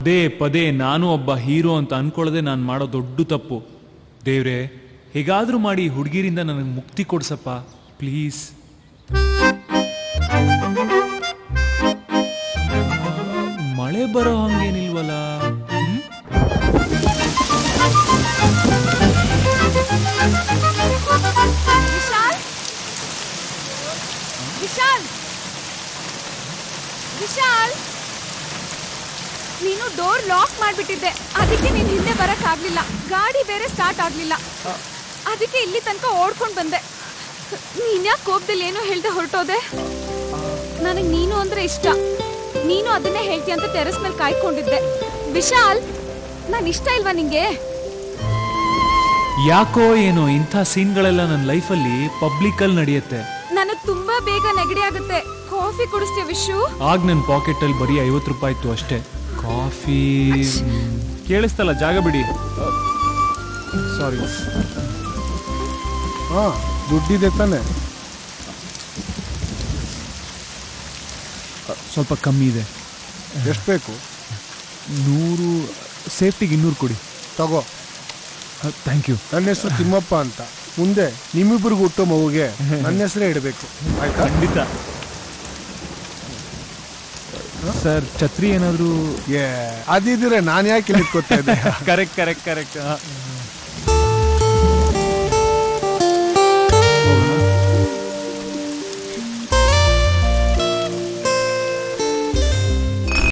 ಪದೇ ಪದೇ ನಾನು ಒಬ್ಬ ಹೀರೋ ಅಂತ ಅನ್ಕೊಳ್ಳದೆ ನಾನು ಮಾಡೋ ದೊಡ್ಡ ತಪ್ಪು ದೇವ್ರೆ ಹೇಗಾದ್ರೂ ಮಾಡಿ ಹುಡುಗಿರಿಂದ ನನಗೆ ಮುಕ್ತಿ ಕೊಡ್ಸಪ್ಪ ಪ್ಲೀಸ್ ಮಳೆ ಬರೋ ಹಂಗೇನಿಲ್ವಲ್ಲ ಹ್ಮ್? ವಿಶಾಲ್ ವಿಶಾಲ್ ವಿಶಾಲ್ ನೀನು ಡೋರ್ ಲಾಕ್ ಮಾಡ್ಬಿಟ್ಟಿದ್ದೆ ಅದಕ್ಕೆ ನೀನ್ ಹಿಂದೆ ಬರಕ್ ಆಗ್ಲಿಲ್ಲ ಗಾಡಿ ಬೇರೆ ಸ್ಟಾರ್ಟ್ ಆಗ್ಲಿಲ್ಲ ಅದಕ್ಕೆ ಇಲ್ಲಿ ತನಕ ಓಡ್ಕೊಂಡ್ ಬಂದೆ ನೀನ್ ಯಾಕೆ ಕೋಪದಲ್ಲಿ ಏನೋ ಹೇಳ್ದೆ ಹೊರಟೋದೆ ನನಗ್ ನೀನು ಅಂದ್ರೆ ಇಷ್ಟ ನೀನು ಅದನ್ನೇ ಹೇಳ್ತೀಯ ಅಂತ ಟೆರೆಸ್ ಮೇಲೆ ಕಾಯ್ಕೊಂಡಿದ್ದೆ ವಿಶಾಲ್ ನಾನು ಇಷ್ಟ ಇಲ್ವಾ ನಿಂಗೆ ಯಾಕೋ ಏನೋ ಇಂಥ ಸೀನ್ಗಳೆಲ್ಲ ನನ್ನ ಲೈಫಲ್ಲಿ ಪಬ್ಲಿಕಲ್ಲಿ ನಡೆಯುತ್ತೆ ನನಗ್ ತುಂಬಾ ಬೇಗ ನೆಗಡಿ ಆಗುತ್ತೆ ಕಾಫಿ ಕುಡಿಸ್ತೀಯ ವಿಶು ಆಗ ನನ್ನ ಪಾಕೆಟಲ್ಲಿ ಬರೀ ಐವತ್ತು ರೂಪಾಯಿ ಇತ್ತು ಅಷ್ಟೇ ಕಾಫಿ ಕೇಳಿಸ್ತಲ್ಲ ಜಾಗ ಬಿಡಿ ಸಾರಿ ಹಾ ದುಡ್ಡಿದೆ ತಾನೆ ಸ್ವಲ್ಪ ಕಮ್ಮಿ ಇದೆ ಎಷ್ಟು ಬೇಕು ನೂರು ಸೇಫ್ಟಿಗೆ ಇನ್ನೂರು ಕೊಡಿ ತಗೋ ಥ್ಯಾಂಕ್ ಯು ನನ್ನ ಹೆಸರು ತಿಮ್ಮಪ್ಪ ಅಂತ ಮುಂದೆ ನಿಮ್ಮಿಬ್ಬರಿಗೂ ಹುಟ್ಟೋ ಮಗುಗೆ ನನ್ನ ಹೆಸರೇ ಇಡಬೇಕು ಆಯ್ತಾ ಖಂಡಿತ ಸರ್ ಛತ್ರಿ ಏನಾದರೂ ಏ ಅದಿದ್ರೆ ನಾನು ಯಾಕೆ ಇಲ್ಲಿ ಕೂತ್ತಾ ಇದ್ದೆ ಕರೆಕ್ಟ್ ಕರೆಕ್ಟ್ ಕರೆಕ್ಟ್